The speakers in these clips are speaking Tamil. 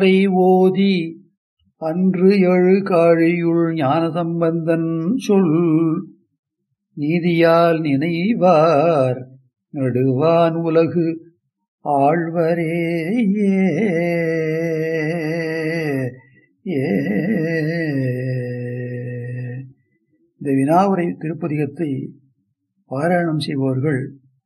அதை ஓதி அன்று எழு காழியுள் ஞானசம்பந்தன் சொல் நீதியால் நினைவார் நடுவான் உலகு ஆழ்வரே ஏ ஏ இந்த வினாவுரை திருப்பதிகத்தை பாராயணம் செய்பவர்கள்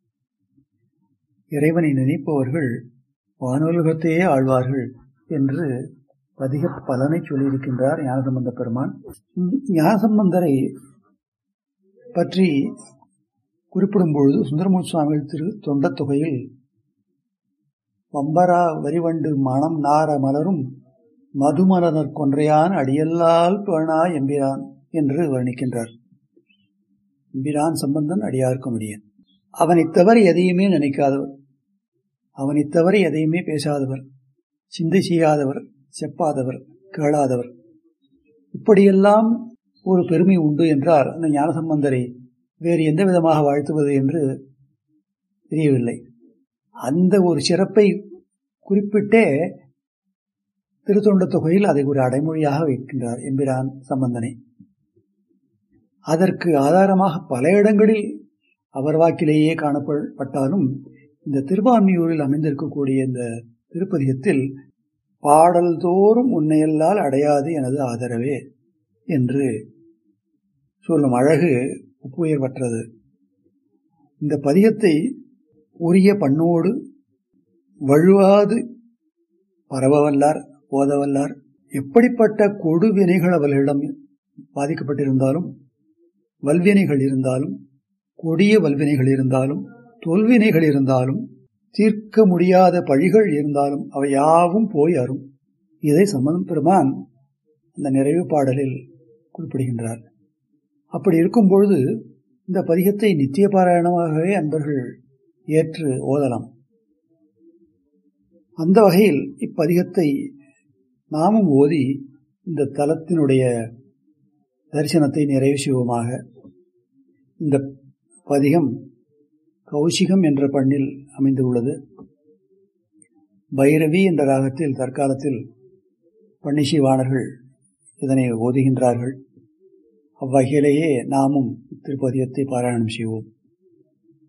இறைவனை நினைப்பவர்கள் வானுலகத்தையே ஆழ்வார்கள் என்று பதிக பலனை சொல்லியிருக்கின்றார் ஞானசம்பந்த பெருமான் ஞானசம்பந்தரை பற்றி குறிப்பிடும் பொழுது சுந்தரமூர்த்தி சுவாமிகள் திரு தொண்டத் தொகையில் வம்பரா வரிவண்டு மணம் நார மலரும் மதுமலனர் கொன்றையான் அடியல்லால் பேணா எம்பிரான் என்று வர்ணிக்கின்றார் எம்பிரான் சம்பந்தன் அடியார்க்க முடியும் அவனைத் தவிர எதையுமே நினைக்காதவர் அவனைத் தவிர எதையுமே பேசாதவர் சிந்தை செய்யாதவர் செப்பாதவர் கேளாதவர் இப்படியெல்லாம் ஒரு பெருமை உண்டு என்றால் அந்த ஞானசம்பந்தரை வேறு எந்த விதமாக வாழ்த்துவது என்று தெரியவில்லை அந்த ஒரு சிறப்பை குறிப்பிட்டே திருத்தொண்ட தொகையில் அதை ஒரு அடைமொழியாக வைக்கின்றார் எம்பிரான் சம்பந்தனை அதற்கு ஆதாரமாக பல இடங்களில் அவர் வாக்கிலேயே காணப்பட்டாலும் இந்த திருவான்மியூரில் அமைந்திருக்கக்கூடிய இந்த திருப்பதிகத்தில் பாடல் தோறும் உன்னையல்லால் அடையாது எனது ஆதரவே என்று சொல்லும் அழகு ஒப்புயர்வற்றது இந்த பதிகத்தை உரிய பண்ணோடு வழுவாது பரவவல்லார் போதவல்லார் எப்படிப்பட்ட கொடுவினைகள் அவர்களிடம் பாதிக்கப்பட்டிருந்தாலும் வல்வினைகள் இருந்தாலும் கொடிய வல்வினைகள் இருந்தாலும் தொல்வினைகள் இருந்தாலும் தீர்க்க முடியாத பழிகள் இருந்தாலும் அவை யாவும் போய் அரும் இதை சம்பந்தம் பெருமான் அந்த நிறைவு பாடலில் குறிப்பிடுகின்றார் அப்படி இருக்கும் பொழுது இந்த பதிகத்தை நித்திய பாராயணமாகவே அன்பர்கள் ஏற்று ஓதலாம் அந்த வகையில் இப்பதிகத்தை நாமும் ஓதி இந்த தலத்தினுடைய தரிசனத்தை நிறைவு செய்வோமாக இந்த பதிகம் கௌசிகம் என்ற பண்ணில் அமைந்துள்ளது பைரவி என்ற ராகத்தில் தற்காலத்தில் பன்னிசைவாணர்கள் இதனை ஓதுகின்றார்கள் அவ்வகையிலேயே நாமும் திருப்பதியத்தை பாராயணம் செய்வோம்